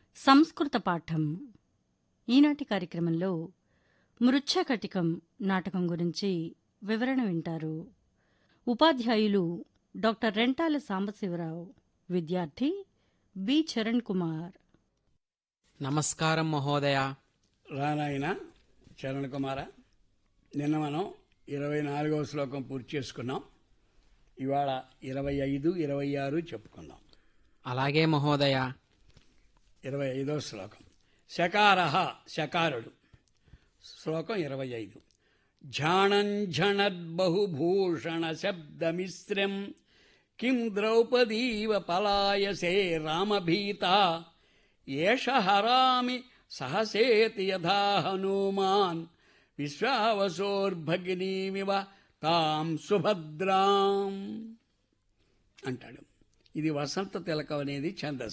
సంస్కృత పాఠం ఈనాటి కార్యక్రమంలో మృచ్ఛకటికం నాటకం గురించి వివరణ వింటారు ఉపాధ్యాయులు డాక్టర్ రెంటాల సాంబశివరావు విద్యార్థి బి చరణ్ కుమార్ నమస్కారం మహోదయ రానాయన చరణ్ కుమార నిన్న మనం ఇరవై నాలుగవ శ్లోకం పూర్తి చేసుకున్నాం ఇవాళ ఇరవై ఐదు ఇరవై ఆరు చెప్పుకుందాం అలాగే మహోదయ ఇరవై ఐదో శ్లోకం శకార శకారుడు శ్లోకం ఇరవై ఐదు ఝాణంఝణద్బహుభూషణ శబ్దమిశ్రం కిం ద్రౌపదీవ పలాయసే రామభీత ఏష హరామి సహసేతి యథా హనుమాన్ విశ్వావసోర్భగినీమివ తాం సుభద్రాం అంటాడు ఇది వసంత తిలకం అనేది ఛందస్సు